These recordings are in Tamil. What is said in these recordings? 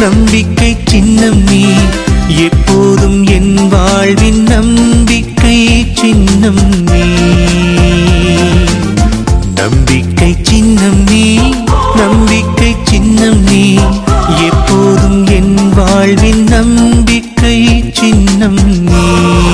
நம்பிக்கை சின்னம் நீ எப்போதும் என் வாழ்வின் நம்பிக்கை சின்னம் நீ நம்பிக்கை சின்னம் நீ நம்பிக்கை சின்னம் நீ எப்போதும் என் வாழ்வின் நம்பிக்கை சின்னம் நீ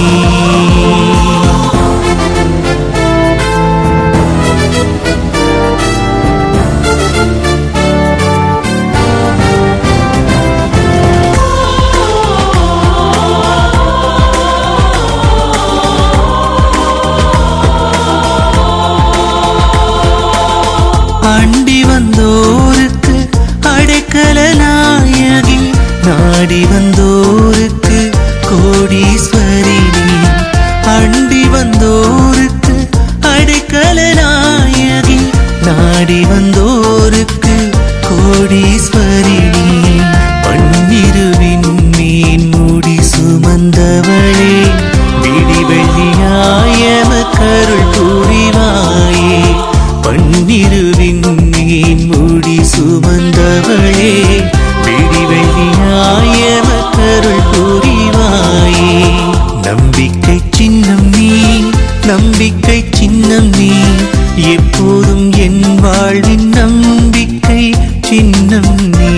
அண்டி வந்தோருக்கு அடைக்கல நாயகி நாடி வந்தோருக்கு கோடீஸ்வரி நீ அண்டி வந்தோருக்கு அடைக்கல நாயகி நாடி வந்தோருக்கு கோடீஸ்வரி நீ பன்னிருவின் மீன் மூடி சுமந்தவளே விடி வெள்ளியாயம கருள் புரிவாயே பன்னிருவின் மீன் மூடி சுமந்தவளே விடி வெள்ளியாயம கருள் புரிவாயே நம்பிக்கை சின்னம் நீ நம்பிக்கை சின்னம் நீ எப்போதும் என் வாழ்வின் நம்பிக்கை சின்னம் நீ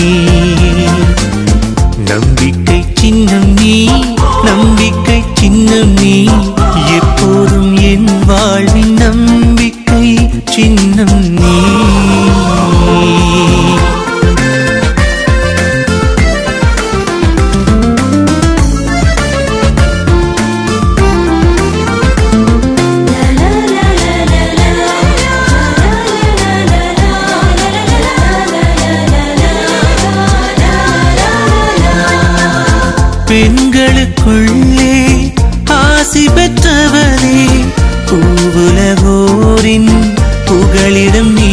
நம்பிக்கை சின்னம் நீ நம்பிக்கை சின்னம் நீ எப்போதும் என் வாழ்வின் நம்பிக்கை சின்னம் நீ பெண்களுக்குள்ளே ஆசி பெற்றவரே பூவுலகோரின் புகழிடம் நீ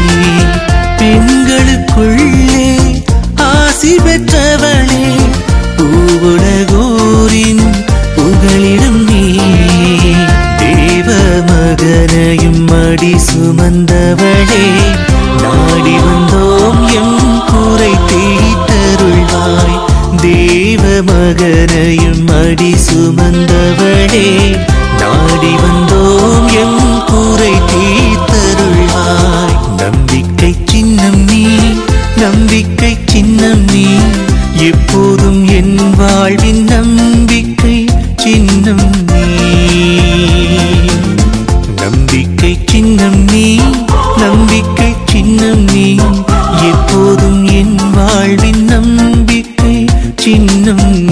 பெண்களுக்குள்ளே ஆசி பெற்றவளே பூவுலகோரின் புகழிடம் நீ தேவ மகனையும் மடி சுமந்தவளே நாடி வந்தோம் எம் குறை தீட்டருள்வாய் தேவ மகனையும் மடி சுமந்தவளே நாடி வந்தோம் எம் குறை தீர்த்தருள்வாய் நம்பிக்கை சின்னம் நீ நம்பிக்கை சின்னம் நீ எப்போதும் என் வாழ்வின் நம்பிக்கை சின்னம் நீ நம்பிக்கை சின்னம் நீ நம்பிக்கை சின்னம் நீ எப்போதும் என் வாழ்வின் நம்பிக்கை சின்னம்